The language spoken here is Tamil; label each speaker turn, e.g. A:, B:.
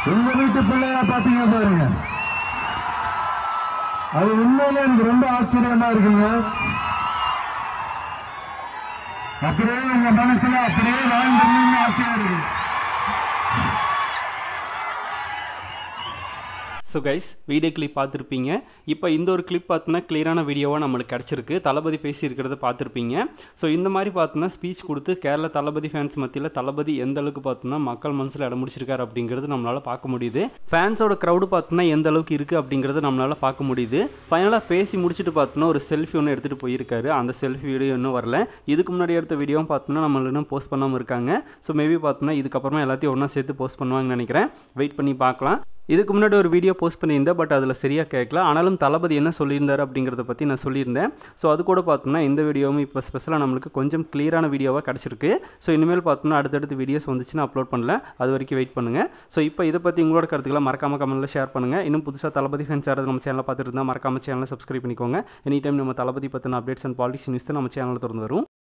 A: உங்க வீட்டு பிள்ளையா பாத்தீங்க பாருங்க அது உண்மையிலே எனக்கு ரொம்ப ஆச்சரியமா இருக்குங்க அப்படியே உங்க மனசுல அப்படியே வாழ்ந்துடணும்னு ஆசையா இருக்கு
B: ஸோ கைஸ் வீடியோ கிளிப் பார்த்துருப்பீங்க இப்போ இந்த ஒரு கிளிப் பார்த்தோன்னா கிளியரான வீடியோவாக நம்மளுக்கு கிடச்சிருக்கு தளபதி பேசியிருக்கிறத பார்த்துருப்பீங்க ஸோ இந்த மாதிரி பார்த்தோன்னா ஸ்பீச் கொடுத்து கேரள தளபதி ஃபேன்ஸ் மத்தியில் தளபதி எந்த அளவுக்கு பார்த்தோன்னா மக்கள் மனசில் இடம் முடிச்சிருக்காரு அப்படிங்கிறது நம்மளால் பார்க்க முடியுது ஃபேன்ஸோட க்ரௌடு பார்த்தோன்னா எந்த அளவுக்கு இருக்குது அப்படிங்கிறது நம்மளால் பார்க்க முடியுது ஃபைனலாக பேசி முடிச்சுட்டு பார்த்தோன்னா ஒரு செல்ஃபி ஒன்று எடுத்துகிட்டு போயிருக்காரு அந்த செல்ஃபி வீடியோ இன்னும் வரல இதுக்கு முன்னாடி எடுத்த வீடியோவும் பார்த்தோன்னா நம்ம இன்னும் போஸ்ட் பண்ணாமல் இருக்காங்க ஸோ மேபி பார்த்தோன்னா இதுக்கப்புறமா எல்லாத்தையும் ஒன்றா சேர்த்து போஸ்ட் பண்ணுவாங்கன்னு நினைக்கிறேன் வெயிட் பண்ணி பார்க்கலாம் இதுக்கு முன்னாடி ஒரு வீடியோ போஸ்ட் பண்ணியிருந்தேன் பட் அதில் சரியாக கேட்கல ஆனாலும் தளபதி என்ன சொல்லியிருந்தார் அப்படிங்கிறத பற்றி நான் சொல்லியிருந்தேன் ஸோ அது கூட பார்த்தோம்னா இந்த வீடியோவும் இப்போ ஸ்பெஷலாக நம்மளுக்கு கொஞ்சம் கிளியரான வீடியோவாக கிடச்சிருக்கு ஸோ இனிமேல் பார்த்தோம்னா அடுத்தடுத்து வீடியோஸ் வந்துச்சுன்னா அப்லோட் பண்ணல அது வரைக்கும் வெயிட் பண்ணுங்கள் ஸோ இப்போ இதை பற்றி உங்களோட கருத்துக்களை மறக்காம கமெண்ட்டில் ஷேர் பண்ணுங்கள் இன்னும் புதுசாக தளபதி ஃபேன்ஸ் யாராவது நம்ம சேனலை பார்த்துட்டு இருந்தால் மறக்காம சேனலை சப்ஸ்கிரைப் பண்ணிக்கோங்க எனி டைம் நம்ம தளபதி பற்றின அப்டேட்ஸ் அண்ட் பாலிடிக்ஸ் நியூஸ் தான் நம்ம சேனலில் திறந்து வரும்